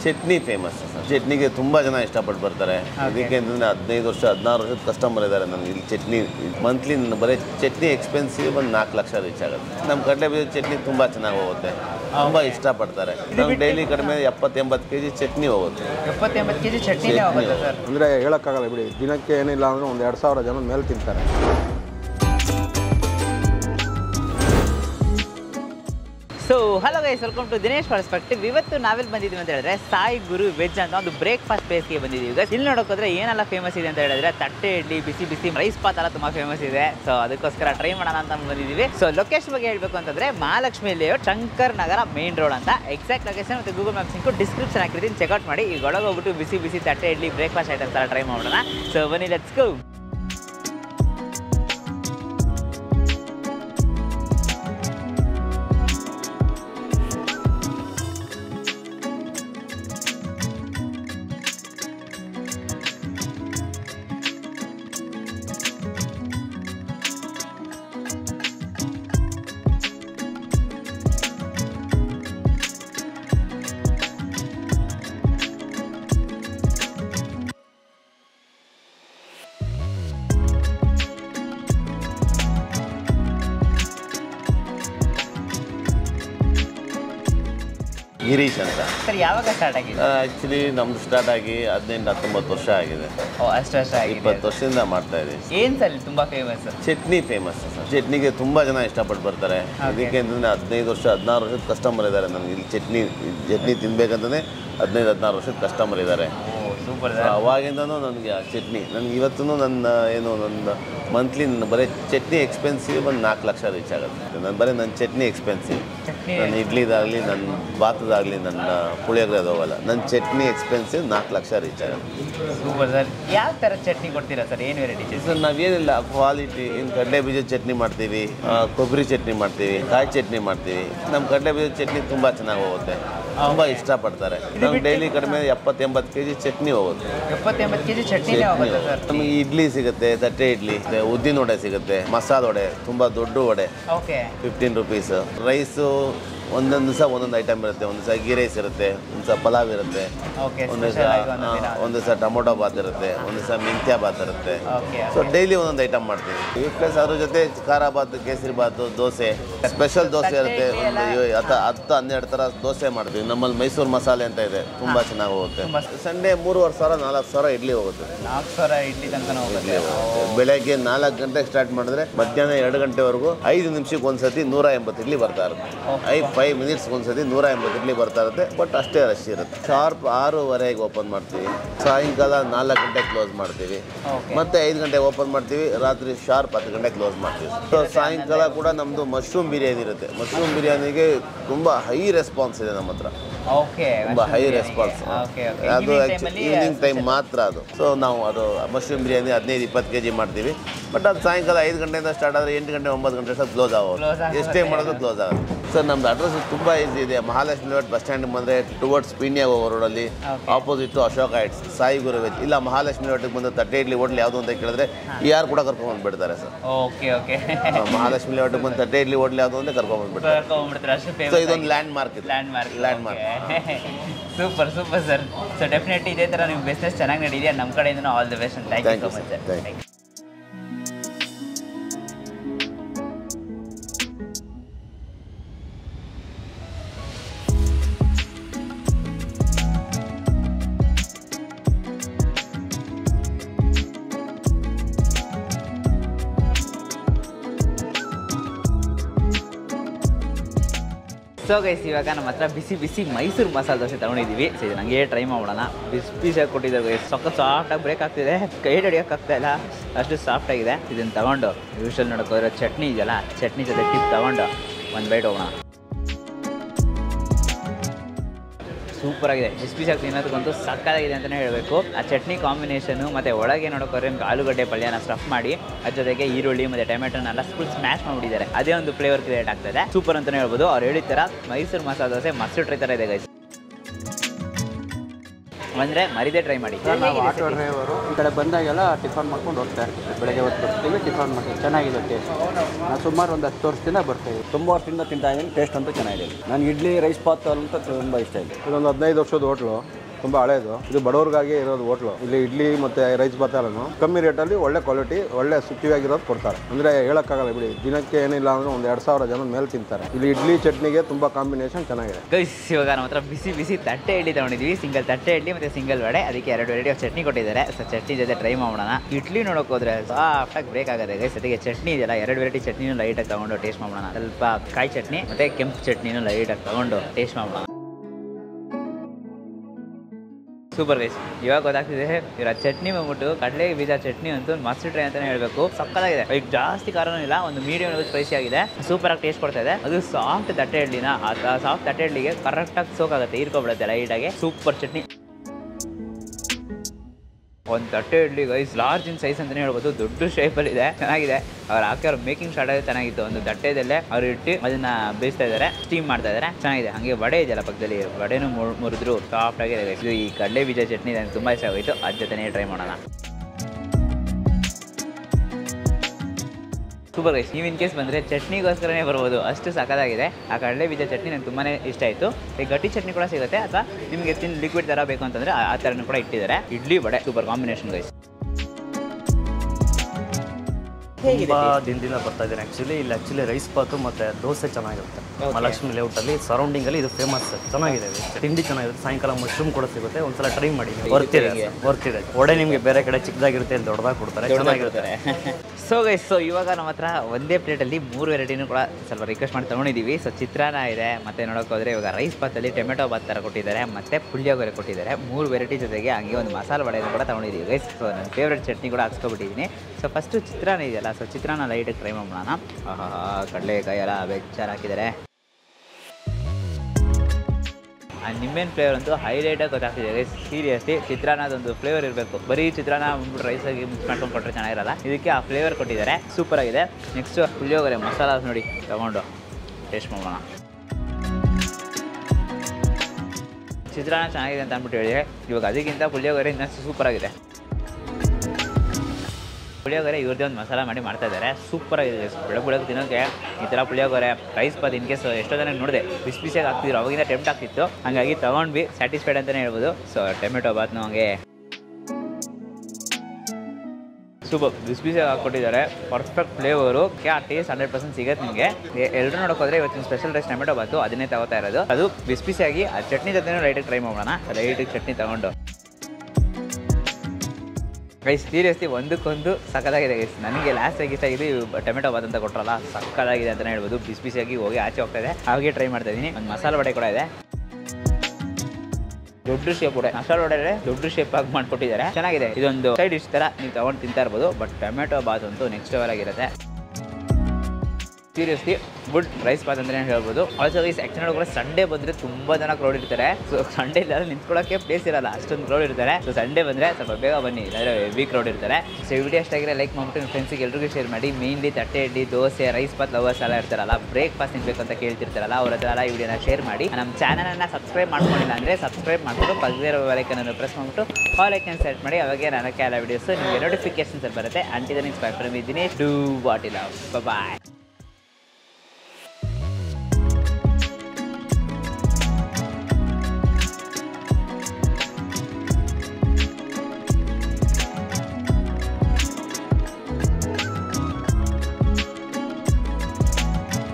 Chutney famous sir ಚಟ್ನಿಗೆ ತುಂಬ ಜನ ಇಷ್ಟಪಟ್ಟು ಬರ್ತಾರೆ ಇದಕ್ಕೆ ಅಂತಂದ್ರೆ ಹದಿನೈದು ವರ್ಷ ಹದಿನಾರು ವರ್ಷದ ಕಸ್ಟಮರ್ ಇದ್ದಾರೆ ನನಗೆ ಇಲ್ಲಿ ಚಟ್ನಿ ಮಂತ್ಲಿ ಬರೀ ಚಟ್ನಿ ಎಕ್ಸ್ಪೆನ್ಸಿವ್ ಒಂದು ನಾಲ್ಕು ಲಕ್ಷ ರೀಚ್ ಆಗುತ್ತೆ ನಮ್ಮ ಕಡಲೆ ಬೀಜದ ಚಟ್ನಿ ತುಂಬ ಚೆನ್ನಾಗಿ ಹೋಗುತ್ತೆ ತುಂಬ ಇಷ್ಟಪಡ್ತಾರೆ ನಮ್ಗೆ ಡೈಲಿ ಕಡಿಮೆ ಎಪ್ಪತ್ತು ಎಂಬತ್ತು ಕೆ ಜಿ ಚಟ್ನಿ ಹೋಗುತ್ತೆ ಎಪ್ಪತ್ತೆಂಬತ್ತು ಕೆ ಜಿ ಚಟ್ನಿನೇ ಹೋಗುತ್ತೆ ಸರ್ ಅಂದರೆ ಹೇಳೋಕ್ಕಾಗಲ್ಲ ಬಿಡಿ ದಿನಕ್ಕೆ ಏನಿಲ್ಲ ಅಂದರೆ ಒಂದು ಎರಡು ಸಾವಿರ ಜನ ಮೇಲೆ ತಿಂತಾರೆ so hello guys welcome to Dinesh perspective ಇವತ್ತು ನಾವೆಲ್ಲಿ ಬಂದಿದ್ದೀವಿ ಅಂತ ಹೇಳಿದ್ರೆ ಸಾಯಿ ಗುರು ವೆಜ್ ಅಂತ ಒಂದು ಬ್ರೇಕ್ಫಾಸ್ಟ್ ಪ್ಲೇಸ್ಗೆ ಬಂದಿದ್ದೀವಿ guys. ಇಲ್ಲಿ ನೋಡೋಕೋದ್ರೆ ಏನೆಲ್ಲ ಫೇಮಸ್ ಇದೆ ಅಂತ ಹೇಳಿದ್ರೆ ತಟ್ಟೆ ಇಡ್ಲಿ ಬಿಸಿ ಬಿಸಿ ರೈಸ್ ಪಾತ್ ಎಲ್ಲ ತುಂಬ ಫೇಮಸ್ ಇದೆ ಸೊ ಅದಕ್ಕೋಸ್ಕರ ಟ್ರೈ ಮಾಡೋಣ ಅಂತ ಬಂದಿದ್ದೀವಿ ಸೊ ಲೊಕೇಶನ್ ಬಗ್ಗೆ ಹೇಳಬೇಕು ಅಂತಂದ್ರೆ Mahalakshmi layout Shankar Nagar main road ಅಂತ ಎಕ್ಸಾಕ್ಟ್ ಲೊಕೇಶನ್ ಮತ್ತು ಗೂಗಲ್ ಮ್ಯಾಪ್ಸ್ ಲಿಂಕು ಡಿಸ್ಕ್ರಿಪ್ಷನ್ ಹಾಕಿರ್ತೀನಿ ಚೆಕ್ಔಟ್ ಮಾಡಿ ಈಗ ಒಳಗೆ ಹೋಗ್ಬಿಟ್ಟು ಬಿಸಿ ಬಿಸಿ ತಟ್ಟೆ ಇಡ್ಲಿ ಬ್ರೇಕ್ಫಾಸ್ಟ್ ಐಟಮ್ಸ್ ಎಲ್ಲ ಟ್ರೈ ಮಾಡೋಣ ಸೊ ಬನ್ನಿ ಲೆಟ್ಸ್ ಗೋ ಗಿರೀಶ್ ಅಂತ ಸರ್ ಯಾವಾಗ ಸ್ಟಾರ್ಟ್ ಆಗಿದೆ ಆ್ಯಕ್ಚುಲಿ ನಮ್ದು ಸ್ಟಾರ್ಟ್ ಆಗಿ ಹದಿನೆಂಟು ಹತ್ತೊಂಬತ್ತು ವರ್ಷ ಆಗಿದೆ ಓ ಅಷ್ಟು ವರ್ಷ ಆಗಿದೆ ಇಪ್ಪತ್ತು ವರ್ಷದಿಂದ ಮಾಡ್ತಾ ಇದ್ದೀವಿ ಏನ್ ಸರ್ ಇಲ್ಲಿ ತುಂಬಾ ಫೇಮಸ್ ಚಟ್ನಿ ಫೇಮಸ್ ಸರ್ ಚಟ್ನಿಗೆ ತುಂಬ ಜನ ಇಷ್ಟಪಟ್ಟು ಬರ್ತಾರೆ ಇದಕ್ಕೆ ಅಂತಂದರೆ ಹದಿನೈದು ವರ್ಷ ಹದಿನಾರು ವರ್ಷದ ಕಸ್ಟಮರ್ ಇದ್ದಾರೆ ನನಗೆ ಇಲ್ಲಿ ಚಟ್ನಿ ಚಟ್ನಿ ತಿನ್ಬೇಕಂತಲೇ ಹದಿನೈದು ಹದಿನಾರು ವರ್ಷದ ಕಸ್ಟಮರ್ ಇದ್ದಾರೆ ಓ ಸೂಪರ್ ಸೊ ಅವಾಗಿಂದನೂ ನನಗೆ ಆ ಚಟ್ನಿ ನನಗೆ ಇವತ್ತೂ ನನ್ನ ಏನು ನನ್ನ ಮಂತ್ಲಿ ನನ್ನ ಬರೀ ಚಟ್ನಿ ಎಕ್ಸ್ಪೆನ್ಸಿವ್ ಒಂದು ನಾಲ್ಕು ಲಕ್ಷ ರೀಚ್ ಆಗುತ್ತೆ ನಾನು ಬರೀ ನನ್ನ ಚಟ್ನಿ ಎಕ್ಸ್ಪೆನ್ಸಿವ್ ಚಟ್ನಿ ನನ್ನ ಇಡ್ಲಿದಾಗಲಿ ನನ್ನ ಭಾತದಾಗಲಿ ನನ್ನ ಪುಳಿಯೋಗರೆ ಅದು ಹೋಗಲ್ಲ ನನ್ನ ಚಟ್ನಿ ಎಕ್ಸ್ಪೆನ್ಸಿವ್ ನಾಲ್ಕು ಲಕ್ಷ ರೀಚ್ ಆಗುತ್ತೆ ಸೂಪರ್ ಸರ್ ಯಾವ ತರ ಚಟ್ನಿ ಕೊಡ್ತೀರಾ ಸರ್ ಏನು ವೆರೈಟಿ ಸರ್ ನಾವೇನಿಲ್ಲ ಕ್ವಾಲಿಟಿ ಇನ್ನು ಕಡಲೆ ಬೀಜದ ಚಟ್ನಿ ಮಾಡ್ತೀವಿ ಆ, ಕೊಬ್ಬರಿ ಚಟ್ನಿ ಮಾಡ್ತೀವಿ ಕಾಯಿ ಚಟ್ನಿ ಮಾಡ್ತೀವಿ ನಮ್ಮ ಕಡಲೆ ಬೀಜದ ಚಟ್ನಿ ತುಂಬ ಚೆನ್ನಾಗಿ ಹೋಗುತ್ತೆ ತುಂಬ ಇಷ್ಟಪಡ್ತಾರೆ ನಮ್ಗೆ ಡೈಲಿ ಕಡಿಮೆ ಎಪ್ಪತ್ತು ಎಂಬತ್ತು ಕೆ ಜಿ ಚಟ್ನಿ ಹೋಗುತ್ತೆ ಎಪ್ಪತ್ತೆಂಬತ್ತು ಕೆಜಿ ಚಟ್ನಿನೇ ಹೋಗುತ್ತೆ ಸರ್ ನಮಗೆ ಇಡ್ಲಿ ಸಿಗುತ್ತೆ ತಟ್ಟೆ ಇಡ್ಲಿ ಮತ್ತೆ ಉದ್ದಿನ ವಡೆ ಸಿಗುತ್ತೆ ಮಸಾಲ ವಡೆ ತುಂಬ ದೊಡ್ಡ vada okay fifteen rupees rice ಒಂದೊಂದು ದಿವಸ ಒಂದೊಂದು ಐಟಮ್ ಇರುತ್ತೆ ಒಂದು ದಿವಸ ಗೀ ರೈಸ್ ಇರುತ್ತೆ ಒಂದು ದಿವಸ ಪಲಾವ್ ಇರುತ್ತೆ ಓಕೆ ಒಂದು ದಿವಸ ಸ್ಪೆಷಲ್ ಆಗಿ ಒಂದೊಂದು ದಿನ ಒಂದು ದಿವಸ ಟೊಮೊಟೊ ಬಾತ್ ಇರುತ್ತೆ ಒಂದು ದಿವಸ ಮೆಂತ್ಯ ಬಾತ್ ಇರುತ್ತೆ ಓಕೆ ಸೊ ಡೈಲಿ ಒಂದೊಂದು ಐಟಮ್ ಮಾಡ್ತೀವಿ ಈ ಪ್ಲಸ್ ಅದ್ರ ಜೊತೆ ಖಾರ ಬಾತು ಕೇಸರಿ ಬಾತು ದೋಸೆ ಸ್ಪೆಷಲ್ ದೋಸೆ ಇರುತ್ತೆ ಒಂದು ಇವ- ಹತ್ತು ಹತ್ತು ಹನ್ನೆರಡು ಥರ ದೋಸೆ ಮಾಡ್ತೀವಿ ನಮ್ಮಲ್ಲಿ ಮೈಸೂರು ಮಸಾಲೆ ಅಂತ ಇದೆ ತುಂಬ ಚೆನ್ನಾಗಿ ಹೋಗುತ್ತೆ ಸಂಡೇ ಮೂರುವರೆ ಸಾವಿರ ನಾಲ್ಕು ಸಾವಿರ ಇಡ್ಲಿ ಹೋಗುತ್ತೆ ನಾಲ್ಕು ಸಾವಿರ ಇಡ್ಲಿ ತನಕ ಹೋಗುತ್ತೆ ಬೆಳಗ್ಗೆ ನಾಲ್ಕು ಗಂಟೆಗೆ ಸ್ಟಾರ್ಟ್ ಮಾಡಿದ್ರೆ ಮಧ್ಯಾಹ್ನ ಎರಡು ಗಂಟೆವರೆಗೂ ಐದು ನಿಮಿಷಕ್ಕೆ ಒಂದ್ಸತಿ ನೂರ ಎಂಬತ್ತು ಇಡ್ಲಿ ಬರ್ತಾ ಇರುತ್ತೆ ಐ ಫೈವ್ ಮಿನಿಟ್ಸ್ ಒಂದ್ಸತಿ ನೂರ ಎಂಬತ್ತು ಇಡ್ಲಿ ಬರ್ತಾ ಇರುತ್ತೆ ಬಟ್ ಅಷ್ಟೇ ರಶ್ ಇರುತ್ತೆ ಶಾರ್ಪ್ ಆರೂವರೆಗೆ ಓಪನ್ ಮಾಡ್ತೀವಿ ಸಾಯಂಕಾಲ ನಾಲ್ಕು ಗಂಟೆಗೆ ಕ್ಲೋಸ್ ಮಾಡ್ತೀವಿ ಓಕೆ ಮತ್ತೆ ಐದು ಗಂಟೆಗೆ ಓಪನ್ ಮಾಡ್ತೀವಿ ರಾತ್ರಿ ಶಾರ್ಪ್ ಹತ್ತು ಗಂಟೆಗೆ ಕ್ಲೋಸ್ ಮಾಡ್ತೀವಿ ಸೊ ಸಾಯಂಕಾಲ ಕೂಡ ನಮ್ಮದು ಮಶ್ರೂಮ್ ಬಿರಿಯಾನಿ ಇರುತ್ತೆ ಮಶ್ರೂಮ್ ಬಿರಿಯಾನಿಗೆ ತುಂಬ ಹೈ ರೆಸ್ಪಾನ್ಸ್ ಇದೆ ನಮ್ಮ ಹತ್ರ ಓಕೆ ತುಂಬ ಹೈ ರೆಸ್ಪಾನ್ಸ್ ಓಕೆ ಓಕೆ ಅದು ಈವ್ನಿಂಗ್ ಟೈಮ್ ಮಾತ್ರ ಅದು ಸೊ ನಾವು ಅದು ಮಶ್ರೂಮ್ ಬಿರಿಯಾನಿ ಹದಿನೈದು ಇಪ್ಪತ್ತು ಕೆ ಜಿ ಮಾಡ್ತೀವಿ ಬಟ್ ಅದು ಸಾಯಂಕಾಲ ಐದು ಗಂಟೆಯಿಂದ ಸ್ಟಾರ್ಟ್ ಆದರೆ ಎಂಟು ಗಂಟೆ ಒಂಬತ್ತು ಗಂಟೆ ಅಷ್ಟೊತ್ತು ಕ್ಲೋಸ್ ಆಗೋದು Close ಆಗುತ್ತೆ. ಎಷ್ಟೇ ಮಾಡೋದು ಕ್ಲೋಸ್ ಆಗುತ್ತೆ ಸರ್ ನಮ್ದು ಅಡ್ರೆಸ್ ತುಂಬ ಈಸಿ ಇದೆ ಮಹಾಲಕ್ಷ್ಮಿ ಲೇಔಟ್ ಬಸ್ ಸ್ಟ್ಯಾಂಡ್ ಬಂದರೆ ಟುವರ್ಡ್ಸ್ ಪೀಣ್ಯ ಹೋಗೋ ರೋಡಲ್ಲಿ Okay. Opposite Ashoka heights Sai Guru veg ಇಲ್ಲ ಮಹಾಲಕ್ಷ್ಮಿ ಲೇಔಟಿಗೆ ಬಂದು ತಟ್ಟೆ ಇಡ್ಲಿ ಹೋಟ್ಲ್ ಯಾವುದು ಅಂತ ಕೇಳಿದ್ರೆ ಯಾರು ಕೂಡ ಕರ್ಕೊಂಡ್ಬಂದು ಬಿಡ್ತಾರೆ ಸರ್ ಓಕೆ ಓಕೆ ಮಹಾಲಕ್ಷ್ಮಿ ಲೇಔಟಿಗೆ ಬಂದು ತಟ್ಟೆ ಇಡ್ಲಿ ಹೋಟ್ಲ್ ಯಾವುದು ಅಂತ ಕರ್ಕೊಂಡ್ಬಂದು ಬಿಡ್ತಾರೆ ಕರ್ಕೊಂಡ್ಬಿಡ್ತಾರೆ ಅಷ್ಟು ಸೊ ಫೇಮಸ್ ಇದೊಂದು ಲ್ಯಾಂಡ್ ಮಾರ್ಕ್ ಇದೆ landmark landmark super super sir so definitely ಇದೇ ಥರ ನಿಮ್ಮ ಬಿಸ್ನೆಸ್ ಚೆನ್ನಾಗಿ ನಡೀಲಿ ನಮ್ಮ ಕಡೆಯಿಂದ all the best thank you Thank so you, much sir. Sir Thank you. So guys ಇವಾಗ ನಮ್ಮ ಹತ್ರ ಬಿಸಿ ಬಿಸಿ ಮೈಸೂರು ಮಸಾಲೆ ದೋಸೆ ತೊಗೊಂಡಿದ್ದೀವಿ ಸೊ ಇದು ನನಗೆ ಟ್ರೈ ಮಾಡೋಣ ಬಿಸಿ ಬಿಸಿಯಾಗಿ ಕೊಟ್ಟಿದ್ದಾರೆ ಗೈಸ್ ಸಕ್ಕ ಸಾಫ್ಟಾಗಿ ಬ್ರೇಕ್ ಆಗ್ತಿದೆ ಕೈ ಹಿಡಿಯೋಕ್ಕಾಗ್ತಾ ಇಲ್ಲ ಅಷ್ಟು ಸಾಫ್ಟಾಗಿದೆ ಇದನ್ನು ತಗೊಂಡು ಯೂಶಲ್ ನೋಡೋಕೆ ಚಟ್ನಿ ಇದೆಯಲ್ಲ ಚಟ್ನಿ ಜೊತೆ ಟಿಪ್ ತಗೊಂಡು ಒಂದು ಬೈಟ್ ಹೋಗೋಣ ಸೂಪರ್ ಆಗಿದೆ ಬಿಸಿ ಬಿಸಿಯಾಗಿ ತಿನ್ನೋದಕ್ಕಂತೂ ಸಕ್ಕತ್ತಾಗಿದೆ ಅಂತಲೇ ಹೇಳಬೇಕು ಆ ಚಟ್ನಿ ಕಾಂಬಿನೇಷನು ಮತ್ತು ಒಳಗೆ ನೋಡೋಕೋದ್ರೆ ನಿಮ್ಗೆ ಆಲೂಗಡ್ಡೆ ಪಲ್ಯನ ಸ್ಟಫ್ ಮಾಡಿ ಅದ್ರ ಜೊತೆಗೆ ಈರುಳ್ಳಿ ಮತ್ತು ಟೊಮೆಟೊನೆಲ್ಲ ಫುಲ್ ಸ್ಮ್ಯಾಶ್ ಮಾಡಿಬಿಟ್ಟಿದ್ದಾರೆ ಅದೇ ಒಂದು ಫ್ಲೇವರ್ ಕ್ರಿಯೇಟ್ ಆಗ್ತದೆ ಸೂಪರ್ ಅಂತಲೇ ಹೇಳ್ಬೋದು ಅವ್ರು ಹೇಳಿದ ಥರ ಮೈಸೂರು ಮಸಾಲೆ ದೋಸೆ ಮಸ್ತ್ ಟ್ರೈ ಥರ ಇದೆ ಗೈಸ್ ಅಂದರೆ ಮರಿದೇ ಟ್ರೈ ಮಾಡಿ ನಾವು ಆಟೋ ಡ್ರೈವರು ಈ ಕಡೆ ಬಂದಾಗೆಲ್ಲ ಟಿಫನ್ ಮಾಡ್ಕೊಂಡು ಹೋಗ್ತಾ ಇರ್ತೀವಿ ಬೆಳಗ್ಗೆ ಹೊತ್ತು ಬರ್ತೀವಿ ಟಿಫನ್ ಮಾಡ್ತೀವಿ ಚೆನ್ನಾಗಿದೆ ಟೇಸ್ಟ್ ನಾವು ಸುಮಾರು ಒಂದು ಹತ್ತು ವರ್ಷದಿಂದ ಬರ್ತೀವಿ ತುಂಬ ವರ್ಷದಿಂದ ತಿಂತಾ ಇದ್ದೀನಿ ಟೇಸ್ಟ್ ಅಂತೂ ಚೆನ್ನಾಗಿದೆ ನನಗೆ ಇಡ್ಲಿ ರೈಸ್ ಬಾತ್ ಅಂತ ತುಂಬ ಇಷ್ಟ ಇದೆ ಇದೊಂದು ಹದಿನೈದು ವರ್ಷದ ಹೋಟ್ಲು ತುಂಬ ಹಳೇದು ಇದು ಬಡವ್ರಿಗಾಗಿ ಇರೋದು ಹೋಟ್ಲು ಇಲ್ಲಿ ಇಡ್ಲಿ ಮತ್ತೆ ರೈಸ್ ಬತ್ತಾರನು ಕಮ್ಮಿ ರೇಟಲ್ಲಿ ಒಳ್ಳೆ ಕ್ವಾಲಿಟಿ ಒಳ್ಳೆ ಶುಚಿಯಾಗಿರೋದು ಕೊಡ್ತಾರೆ ಅಂದರೆ ಹೇಳೋಕ್ಕಾಗಲ್ಲ ಬಿಡಿ ದಿನಕ್ಕೆ ಏನಿಲ್ಲ ಅಂದ್ರೆ ಒಂದು ಎರಡು ಸಾವಿರ ಜನ ಮೇಲೆ ತಿಂತಾರೆ ಇಲ್ಲಿ ಇಡ್ಲಿ ಚಟ್ನಿಗೆ ತುಂಬ ಕಾಂಬಿನೇಷನ್ ಚೆನ್ನಾಗಿದೆ ಗೈಸ್ ಇವಾಗ ನಮ್ಮ ಹತ್ರ ಬಿಸಿ ಬಿಸಿ ತಟ್ಟೆ ಇಡ್ಲಿ ತಗೊಂಡಿದ್ವಿ ಸಿಂಗಲ್ ತಟ್ಟೆ ಇಡ್ಲಿ ಮತ್ತೆ ಸಿಂಗಲ್ ವಡೆ ಅದಕ್ಕೆ ಎರಡು ವೆರೈಟಿ ಆಫ್ ಚಟ್ನಿ ಕೊಟ್ಟಿದ್ದಾರೆ ಸೊ ಚಟ್ನಿ ಜೊತೆ ಟ್ರೈ ಮಾಡೋಣ ಇಡ್ಲಿ ನೋಡೋಕೆ ಹೋದ್ರೆ ಸಾಫ್ಟಾಗಿ ಬ್ರೇಕ್ ಆಗುತ್ತೆ ಗೈಸ್ ಅದಕ್ಕೆ ಚಟ್ನಿ ಇದೆಯಲ್ಲ ಎರಡು ವೆರೈಟಿ ಚಟ್ನಿನೂ ಲೈಟಾಗಿ ತಗೊಂಡು ಟೇಸ್ಟ್ ಮಾಡೋಣ ಸ್ವಲ್ಪ ಕಾಯಿ ಚಟ್ನಿ ಮತ್ತೆ ಕೆಂಪು ಚಟ್ನಿನೂ ಲೈಟಾಗಿ ತಗೊಂಡು ಟೇಸ್ಟ್ ಮಾಡೋಣ ಸೂಪರ್ ಗೈಸ್ ಇವಾಗ ಗೊತ್ತಾಗ್ತಿದೆ ಇವರ ಚಟ್ನಿ ಬಂದ್ಬಿಟ್ಟು ಕಡಲೆ ಬೀಜ ಚಟ್ನಿ ಅಂತೂ ಮಸ್ತ್ ಟ್ರೈ ಅಂತಾನೆ ಹೇಳ್ಬೇಕು ಸಕ್ಕತ್ತಾಗಿದೆ ಈಗ ಜಾಸ್ತಿ ಖಾರನೂ ಇಲ್ಲ ಒಂದು ಮೀಡಿಯಂ ಸ್ಪೈಸಿ ಆಗಿದೆ ಸೂಪರ್ ಆಗಿ ಟೇಸ್ಟ್ ಕೊಡ್ತಾ ಇದೆ ಅದು ಸಾಫ್ಟ್ ತಟ್ಟೆ ಇಡ್ಲಿನ ಆ ಸಾಫ್ಟ್ ತಟ್ಟೆ ಇಡ್ಲಿಗೆ ಕರೆಕ್ಟಾಗಿ ಸೋಕಾಗುತ್ತೆ ಹೀರ್ಕೊಬಿಡುತ್ತೆ ಲೈಟಾಗಿ ಸೂಪರ್ ಚಟ್ನಿ ಒಂದು ತಟ್ಟೆ idli guys large in size ಅಂತಲೇ ಹೇಳ್ಬೋದು ದೊಡ್ಡ ಶೇಪಲ್ಲಿ ಇದೆ ಚೆನ್ನಾಗಿದೆ ಅವ್ರು ಹಾಕಿರೋ ಮೇಕಿಂಗ್ ಸ್ಟಾರ್ಟ್ ಆಗಿ ಚೆನ್ನಾಗಿತ್ತು ಒಂದು ತಟ್ಟೆದಲ್ಲೇ ಅವ್ರು ಇಟ್ಟು ಅದನ್ನ ಬೇಯಿಸ್ತಾ ಇದ್ದಾರೆ ಸ್ಟೀಮ್ ಮಾಡ್ತಾ ಇದ್ದಾರೆ ಚೆನ್ನಾಗಿದೆ ಹಾಗೆ ವಡೆ ಇದೆಯಲ್ಲ ಪಕ್ಕದಲ್ಲಿ ವಡೆನೂ ಮುರ್- ಮುರಿದ್ರು ಸಾಫ್ಟ್ ಆಗಿದೆ guys. ಇದು ಈ ಕಡಲೆ ಬೀಜ ಚಟ್ನಿ ನನಗೆ ತುಂಬ ಇಷ್ಟ ಆಗೋಯ್ತು ಅದ್ರ ಜೊತೆನೇ ಟ್ರೈ ಮಾಡೋಣ ಸೂಪರ್ ಗೈಸ್ ನೀವು ಇನ್ ಕೇಸ್ ಬಂದರೆ ಚಟ್ನಿಗೋಸ್ಕರನೇ ಬರ್ಬೋದು ಅಷ್ಟು ಸಖತ್ತಾಗಿದೆ ಆ ಕಡಲೆ ಬೀಜ ಚಟ್ನಿ ನನಗೆ ತುಂಬಾ ಇಷ್ಟ ಆಯಿತು ಈ ಗಟ್ಟಿ ಚಟ್ನಿ ಕೂಡ ಸಿಗುತ್ತೆ ಅಥವಾ ನಿಮಗೆ ತಿನ್ ಲಿಕ್ವಿಡ್ ಥರ ಬೇಕು ಅಂತಂದರೆ ಆ ಥರನೂ ಕೂಡ ಇಟ್ಟಿದ್ದಾರೆ idli vada super combination guys ತುಂಬ ದಿನದಿಂದ ಬರ್ತಾ ಇದ್ದೀನಿ ಆ್ಯಕ್ಚುಲಿ ಇಲ್ಲಿ ಆ್ಯಕ್ಚುಲಿ ರೈಸ್ ಬಾತು ಮತ್ತು ದೋಸೆ ಚೆನ್ನಾಗಿರುತ್ತೆ ಮಹಾಲಕ್ಷ್ಮಿ ಲೇಔಟಲ್ಲಿ ಸರೌಂಡಿಂಗಲ್ಲಿ ಇದು ಫೇಮಸ್ ಚೆನ್ನಾಗಿದೆ ಇದು. ತಿಂಡಿ ಚೆನ್ನಾಗಿರುತ್ತೆ ಸಾಯಂಕಾಲ ಮಶ್ರೂಮ್ ಕೂಡ ಸಿಗುತ್ತೆ ಒಂದ್ಸಲ ಟ್ರೈ ಮಾಡಿ ವರ್ತಿದೆ ವರ್ತಿದೆ ಒಡೆ ನಿಮಗೆ ಬೇರೆ ಕಡೆ ಚಿಕ್ಕದಾಗಿರುತ್ತೆ ಇಲ್ಲಿ ದೊಡ್ಡದಾಗಿ ಕೊಡ್ತಾರೆ ಚೆನ್ನಾಗಿರುತ್ತೆ ಸೊ ಗೈಸ್ ಸೊ ಇವಾಗ ನಮ್ಮ ಹತ್ರ ಒಂದೇ ಪ್ಲೇಟಲ್ಲಿ ಮೂರು ವೆರೈಟಿನೂ ಕೂಡ ಸ್ವಲ್ಪ ರಿಕ್ವೆಸ್ಟ್ ಮಾಡಿ ತೊಗೊಂಡಿದ್ದೀವಿ ಸೊ ಚಿತ್ರಾನ್ನ ಇದೆ ಮತ್ತೆ ನೋಡೋಕೆ ಹೋದ್ರೆ ಇವಾಗ ರೈಸ್ ಬಾತಲ್ಲಿ ಟೊಮೆಟೊ ಬಾತ್ ಥರ ಕೊಟ್ಟಿದ್ದಾರೆ ಮತ್ತೆ ಪುಳಿಯೋಗರೆ ಕೊಟ್ಟಿದ್ದಾರೆ ಮೂರು ವೆರೈಟಿ ಜೊತೆಗೆ ಹಂಗೆ ಒಂದು ಮಸಾಲೆ ವಡೆಯನ್ನು ಕೂಡ ತೊಗೊಂಡಿದ್ದೀವಿ ಗೈಸ್ ಸೊ ನನ್ನ ಫೇವ್ರೆಟ್ ಚಟ್ನಿ ಕೂಡ ಹಾಕ್ಸ್ಕೊಬಿಟ್ಟಿದ್ದೀನಿ ಸೊ ಫಸ್ಟು ಚಿತ್ರಾನ್ನ ಇದೆಯಲ್ಲ ಸೊ ಚಿತ್ರಾನ್ನ ಲೈಟಾಗಿ ಟ್ರೈ ಮಾಡೋಣ ಆಹಾ ಕಡಲೆಕಾಯಿ ಎಲ್ಲ ಬೆಚ್ಚಾರು ಹಾಕಿದ್ದಾರೆ ಆ ನಿಂಬೆಹಣ್ಣು ಫ್ಲೇವರ್ ಅಂತೂ ಹೈಲೈಟಾಗಿ ಗೊತ್ತಾಗ್ತಿದೆ ಸೀರಿಯಸ್ಲಿ ಚಿತ್ರಾನ್ನದೊಂದು ಫ್ಲೇವರ್ ಇರಬೇಕು ಬರೀ ಚಿತ್ರಾನ್ನ ಬಂದ್ಬಿಟ್ಟು ರೈಸಾಗಿ ಮಿಕ್ಸ್ ಮಾಡ್ಕೊಂಡು ಕೊಟ್ಟರೆ ಚೆನ್ನಾಗಿರಲ್ಲ ಇದಕ್ಕೆ ಆ ಫ್ಲೇವರ್ ಕೊಟ್ಟಿದ್ದಾರೆ ಸೂಪರ್ ಆಗಿದೆ ನೆಕ್ಸ್ಟ್ ಪುಳಿಯೋಗರೆ ಮಸಾಲ ನೋಡಿ ತಗೊಂಡು ಟೇಸ್ಟ್ ಮಾಡೋಣ ಚಿತ್ರಾನ್ನ ಚೆನ್ನಾಗಿದೆ ಅಂತ ಅಂದ್ಬಿಟ್ಟು ಹೇಳಿದೆ ಇವಾಗ ಅದಕ್ಕಿಂತ ಪುಳಿಯೋಗರೆ ಇನ್ನಷ್ಟು ಸೂಪರ್ ಆಗಿದೆ ಪುಳಿಯೋಗರೆ ಇವ್ರದ್ದೇ ಒಂದು ಮಸಾಲ ಮಾಡಿ ಮಾಡ್ತಾ ಇದ್ದಾರೆ ಸೂಪರ್ ಆಗಿದೆ ಬೆಳಗ್ಗೆ ಬೆಳಗ್ಗೆ ತಿನ್ನೋಕ್ಕೆ ಈ ಥರ puliyogare rice bath in case ಎಷ್ಟೋ ಜನ ನೋಡಿದೆ ಬಿಸಿ ಬಿಸಿಯಾಗಿ ಆಗ್ತಿದ್ರು ಅವಾಗಿಂದ ಟೆಂಪ್ಟ್ ಆಗ್ತಿತ್ತು ಹಾಗಾಗಿ ತೊಗೊಂಡ್ವಿ ಸ್ಯಾಟಿಸ್ಫೈಡ್ ಅಂತಲೇ ಹೇಳ್ಬೋದು ಸೊ ಟೊಮೆಟೊ ಬಾತ್ನು ಹಂಗೆ ಸೂಪರ್ ಬಿಸಿ ಬಿಸಿಯಾಗಿ ಹಾಕ್ಕೊಟ್ಟಿದ್ದಾರೆ ಪರ್ಫೆಕ್ಟ್ ಫ್ಲೇವರು ಆ ಟೇಸ್ಟ್ ಹಂಡ್ರೆಡ್ ಪರ್ಸೆಂಟ್ ಸಿಗುತ್ತೆ ನಿಮಗೆ ಎಲ್ಲರೂ ನೋಡೋಕೋದ್ರೆ ಇವತ್ತಿನ ಸ್ಪೆಷಲ್ ರೈಸ್ ಟೊಮೆಟೊ ಬಾತು ಅದನ್ನೇ ತಗೋತಾ ಇರೋದು ಅದು ಬಿಸಿ ಬಿಸಿಯಾಗಿ ಆ ಚಟ್ನಿ ಜೊತೆನೂ ಲೈಟಾಗಿ ಟ್ರೈ ಮಾಡೋಣ ಲೈಟಿಗೆ ಚಟ್ನಿ ತಗೊಂಡು ಗೈಸ್ ಸೀರಿಯಸ್ಲಿ ಒಂದಕ್ಕೊಂದು ಸಕ್ಕತ್ತಾಗಿದೆ ಗೈಸ್ ನನಗೆ ಲಾಸ್ಟ್ ಆಗಿ ಇಷ್ಟ ಆಗಿದೆ ಇವು ಟೊಮೆಟೊ ಬಾತ್ ಅಂತ ಕೊಟ್ಟರಲ್ಲ ಸಕ್ಕತ್ತಾಗಿದೆ ಅಂತಲೇ ಹೇಳ್ಬೋದು ಬಿಸಿ ಬಿಸಿಯಾಗಿ ಹೋಗಿ ಆಚೆ ಹೋಗ್ತಾ ಇದೆ ಹಾಗೆ ಟ್ರೈ ಮಾಡ್ತಾ ಇದ್ದೀನಿ ಒಂದು ಮಸಾಲೆ ವಡೆ ಕೂಡ ಇದೆ ದೊಡ್ಡ ಶೇಪ್ ವಡೆ ಮಸಾಲೆ ವಡೆ ದೊಡ್ಡ ಶೇಪ್ ಆಗಿ ಮಾಡ್ಕೊಟ್ಟಿದ್ದಾರೆ ಚೆನ್ನಾಗಿದೆ ಇದೊಂದು ಸೈಡ್ ಡಿಶ್ ಥರ ನೀವು ತಗೊಂಡು ತಿಂತಾ ಇರ್ಬೋದು ಬಟ್ ಟೊಮೆಟೊ ಬಾತ್ ಅಂತೂ ನೆಕ್ಸ್ಟ್ ಲೆವೆಲ್ ಆಗಿರುತ್ತೆ ಸೀರಿಯಸ್ಲಿ ಗುಡ್ ರೈಸ್ ಬಾತ್ ಅಂತಲೇ ಹೇಳ್ಬೋದು ಆಲ್ಸೋ ಗೈಸ್ ಆ್ಯಕ್ಚುಲಿ ಕೂಡ ಸಂಡೇ ಬಂದರೆ ತುಂಬ ಜನ ಕ್ರೌಡ್ ಇರ್ತಾರೆ ಸೊ ಸಂಡೇ ಇಲ್ಲ ನಿಂತ್ಕೊಳ್ಳೋಕ್ಕೆ ಪ್ಲೇಸ್ ಇರಲ್ಲ ಅಷ್ಟೊಂದು ಕ್ರೌಡ್ ಇರ್ತಾರೆ ಸೊ ಸಂಡೇ ಬಂದರೆ ಸ್ವಲ್ಪ ಬೇಗ ಬನ್ನಿ ಇಲ್ಲಾಂದರೆ ಹೆವಿ ಕ್ರೌಡ್ ಇರ್ತಾರೆ ಸೊ ಈ ವಿಡಿಯೋ ಅಷ್ಟಾಗಿರೋ ಲೈಕ್ ಮಾಡ್ಬಿಟ್ಟು ನಿಮ್ಮ ಫ್ರೆಂಡ್ಸಿಗೆ ಎಲ್ರಿಗೂ ಶೇರ್ ಮಾಡಿ ಮೇನ್ಲಿ ತಟ್ಟೆ idli dosa rice bath lovers ಎಲ್ಲ ಇರ್ತಾರಲ್ಲ ಬ್ರೇಕ್ಫಾಸ್ಟ್ ತಿನ್ಬೇಕು ಅಂತ ಕೇಳ್ತಿರ್ತಾರಲ್ಲ ಅವ್ರ ಹತ್ರ ಎಲ್ಲ ಈ ವಿಡಿಯೋನ ಶೇರ್ ಮಾಡಿ ನಮ್ಮ ಚಾನಲನ್ನು ಸಬ್ಸ್ಕ್ರೈಬ್ ಮಾಡ್ಕೊಂಡಿಲ್ಲ ಅಂದರೆ ಸಬ್ಸ್ಕ್ರೈಬ್ ಮಾಡಿಬಿಟ್ಟು ಪಕ್ಕದಿರೋ ಬೆಲೈಕನ್ನು ಪ್ರೆಸ್ ಮಾಡಿಬಿಟ್ಟು ಕಾಲ್ ಐಕನ್ ಸೆಟ್ ಮಾಡಿ ಅವಾಗೆ ನನಗೆ ಎಲ್ಲ ವಿಡಿಯೋಸ್ ನಿಮಗೆ ನೋಟಿಫಿಕೇಶನ್ಸ್ ಬರುತ್ತೆ ಅಂಟಿದ inspire from Dinesh do what ಇಲ್ಲ ಬಾಯ್